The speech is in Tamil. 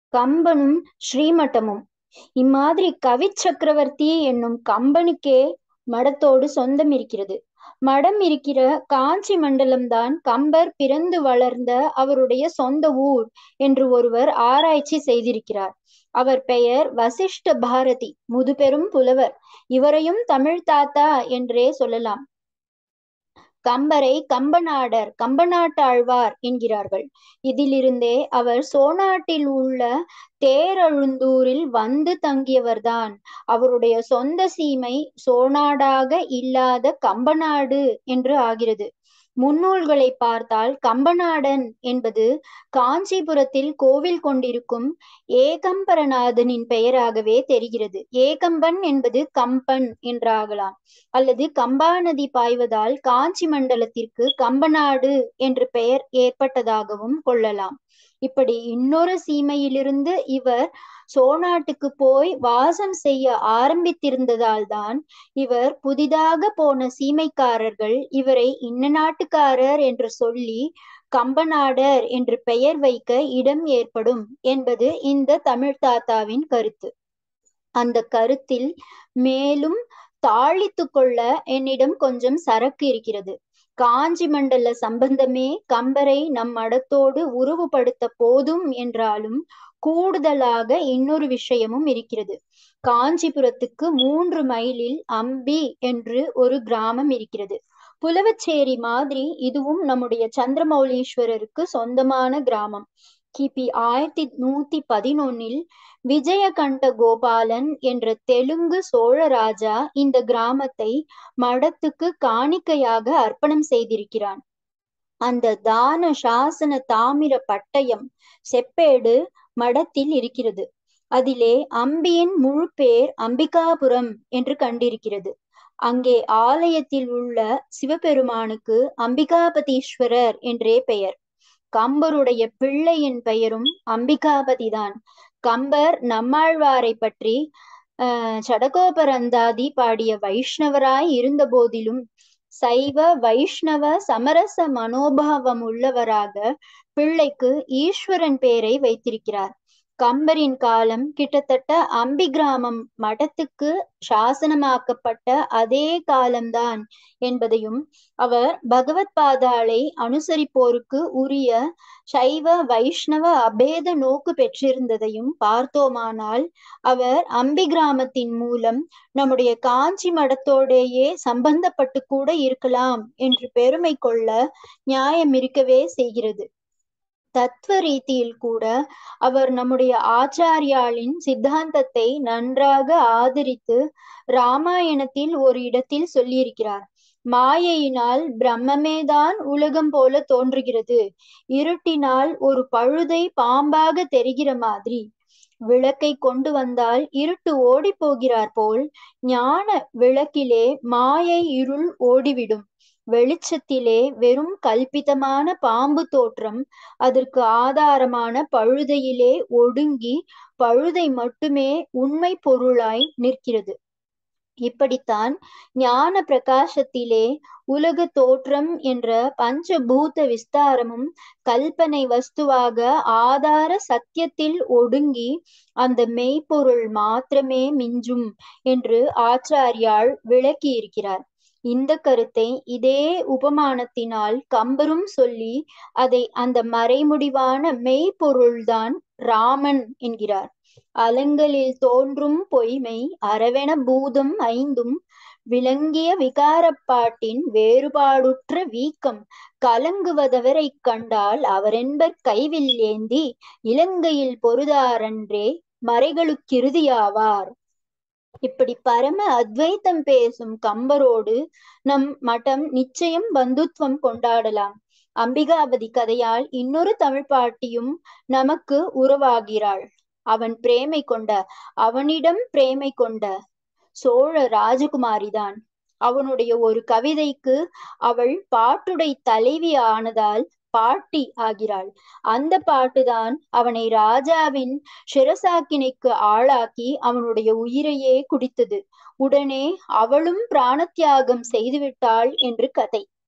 கம்பனும் ஸ்ரீமட்டமும் இம்மாதிரி கவி சக்கரவர்த்தி என்னும் கம்பனுக்கே மடத்தோடு சொந்தம் இருக்கிறது மடம் இருக்கிற காஞ்சி மண்டலம்தான் கம்பர் பிறந்து வளர்ந்த அவருடைய சொந்த ஊர் என்று ஒருவர் ஆராய்ச்சி செய்திருக்கிறார் அவர் பெயர் வசிஷ்ட பாரதி முதுபெரும் புலவர் இவரையும் தமிழ் தாத்தா என்றே சொல்லலாம் கம்பரை கம்பநாடர் கம்பநாட்டாழ்வார் என்கிறார்கள் இதிலிருந்தே அவர் சோனாட்டில் உள்ள தேரழுந்தூரில் வந்து தங்கியவர்தான் அவருடைய சொந்த சீமை சோனாடாக இல்லாத கம்பநாடு என்று ஆகிறது முன்னூல்களை பார்த்தால் கம்பநாடன் என்பது காஞ்சிபுரத்தில் கோவில் கொண்டிருக்கும் ஏகம்பரநாதனின் பெயராகவே தெரிகிறது ஏகம்பன் என்பது கம்பன் என்றாகலாம் அல்லது கம்பாநதி பாய்வதால் காஞ்சி மண்டலத்திற்கு கம்பநாடு என்று பெயர் ஏற்பட்டதாகவும் கொள்ளலாம் இப்படி இன்னொரு சீமையிலிருந்து இவர் சோனாட்டுக்கு போய் வாசம் செய்ய ஆரம்பித்திருந்ததால் தான் இவர் புதிதாக போன சீமைக்காரர்கள் இவரை இன்ன நாட்டுக்காரர் என்று சொல்லி கம்பநாடர் என்று பெயர் வைக்க இடம் ஏற்படும் என்பது இந்த தமிழ் தாத்தாவின் கருத்து அந்த கருத்தில் மேலும் தாளித்து கொள்ள என்னிடம் கொஞ்சம் சரக்கு இருக்கிறது காஞ்சி மண்டல சம்பந்தமே கம்பரை நம் மடத்தோடு உருவுபடுத்த போதும் என்றாலும் கூடுதலாக இன்னொரு விஷயமும் இருக்கிறது காஞ்சிபுரத்துக்கு மூன்று மைலில் அம்பி என்று ஒரு கிராமம் இருக்கிறது புலவச்சேரி மாதிரி இதுவும் நம்முடைய சந்திரமௌலீஸ்வரருக்கு சொந்தமான கிராமம் கிபி ஆயிரத்தி நூத்தி பதினொன்னில் விஜயகண்ட கோபாலன் என்ற தெலுங்கு சோழராஜா இந்த கிராமத்தை மடத்துக்கு காணிக்கையாக அர்ப்பணம் செய்திருக்கிறான் அந்த தான சாசன தாமிர பட்டயம் செப்பேடு மடத்தில் இருக்கிறது அதிலே அம்பியின் முழு பேர் அம்பிகாபுரம் என்று கண்டிருக்கிறது அங்கே ஆலயத்தில் உள்ள சிவபெருமானுக்கு அம்பிகாபதீஸ்வரர் என்றே பெயர் கம்பருடைய பிள்ளையின் பெயரும் அம்பிகாபதிதான் கம்பர் நம்மாழ்வாரை பற்றி அஹ் சடகோபரந்தாதி பாடிய வைஷ்ணவராய் இருந்த போதிலும் சைவ வைஷ்ணவ சமரச மனோபாவம் உள்ளவராக பிள்ளைக்கு ஈஸ்வரன் பேரை வைத்திருக்கிறார் கம்பரின் காலம் கிட்டத்தட்ட அம்பி கிராமம் மடத்துக்கு சாசனமாக்கப்பட்ட அதே காலம்தான் என்பதையும் அவர் பகவத் பாதாளை அனுசரிப்போருக்கு உரிய சைவ வைஷ்ணவ அபேத நோக்கு பெற்றிருந்ததையும் பார்த்தோமானால் அவர் அம்பி கிராமத்தின் மூலம் நம்முடைய காஞ்சி மடத்தோடேயே சம்பந்தப்பட்டு கூட இருக்கலாம் என்று பெருமை கொள்ள நியாயம் இருக்கவே செய்கிறது தத்துவ ரீதியில் கூட அவர் நம்முடைய ஆச்சாரியாளின் சித்தாந்தத்தை நன்றாக ஆதரித்து ராமாயணத்தில் ஒரு இடத்தில் சொல்லியிருக்கிறார் மாயையினால் பிரம்மமேதான் உலகம் போல தோன்றுகிறது இருட்டினால் ஒரு பழுதை பாம்பாக தெரிகிற மாதிரி விளக்கை கொண்டு வந்தால் இருட்டு ஓடி போகிறார் போல் ஞான விளக்கிலே மாயை இருள் ஓடிவிடும் வெளிச்சத்திலே வெறும் கல்பிதமான பாம்பு தோற்றம் அதற்கு ஆதாரமான பழுதையிலே ஒடுங்கி பழுதை மட்டுமே உண்மை பொருளாய் நிற்கிறது இப்படித்தான் ஞான பிரகாசத்திலே உலக தோற்றம் என்ற பஞ்சபூத விஸ்தாரமும் கல்பனை வஸ்துவாக ஆதார சத்தியத்தில் ஒடுங்கி அந்த மெய்ப்பொருள் மாத்திரமே மிஞ்சும் என்று ஆச்சாரியால் விளக்கி இருக்கிறார் இந்த கருத்தை இதே உபமானத்தினால் கம்பரும் சொல்லி அதை அந்த மறைமுடிவான மெய்ப்பொருள்தான் ராமன் என்கிறார் அலங்களில் தோன்றும் பொய்மை அரவென பூதம் ஐந்தும் விளங்கிய விகாரப்பாட்டின் வேறுபாடுற்ற வீக்கம் கலங்குவதவரை கண்டால் அவரென்பர் கைவில் ஏந்தி இலங்கையில் பொருதாரன்றே மறைகளுக்கிருதியாவார் இப்படி பரம அத்வைத்தம் பேசும் கம்பரோடு நம் மட்டம் நிச்சயம் பந்துத்துவம் கொண்டாடலாம் அம்பிகாபதி கதையால் இன்னொரு தமிழ் பாட்டியும் நமக்கு உறவாகிறாள் அவன் பிரேமை கொண்ட அவனிடம் பிரேமை கொண்ட சோழ ராஜகுமாரிதான் அவனுடைய ஒரு கவிதைக்கு அவள் பாட்டுடை தலைவி ஆனதால் பாட்டி ஆகிறாள் அந்த பாட்டுதான் அவனை ராஜாவின் சிரசாக்கினைக்கு ஆளாக்கி அவனுடைய உயிரையே குடித்தது உடனே அவளும் பிராணத்தியாகம் செய்துவிட்டாள் என்று கதை